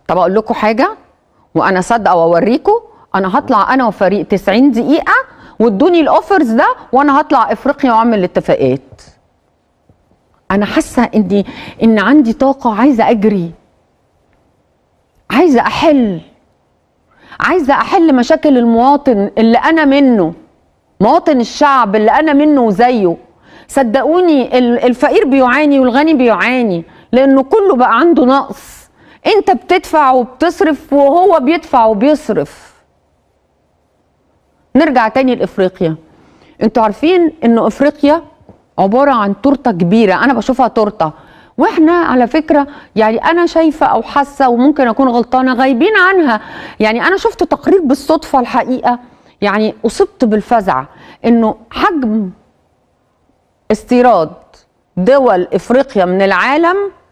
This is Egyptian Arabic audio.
طب اقول لكم حاجه وانا صادقه واوريكم انا هطلع انا وفريق 90 دقيقه وادوني الاوفرز ده وانا هطلع افريقيا واعمل الاتفاقات انا حاسه اني ان عندي طاقه عايزه اجري عايزه احل عايزه احل مشاكل المواطن اللي انا منه مواطن الشعب اللي انا منه وزيه صدقوني ال- الفقير بيعاني والغني بيعاني لانه كله بقى عنده نقص انت بتدفع وبتصرف وهو بيدفع وبيصرف نرجع تاني لافريقيا انتوا عارفين انه افريقيا عباره عن تورته كبيره انا بشوفها تورته واحنا على فكره يعني انا شايفه او حاسه وممكن اكون غلطانه غايبين عنها يعني انا شفت تقرير بالصدفه الحقيقه يعني اصبت بالفزع انه حجم استيراد دول افريقيا من العالم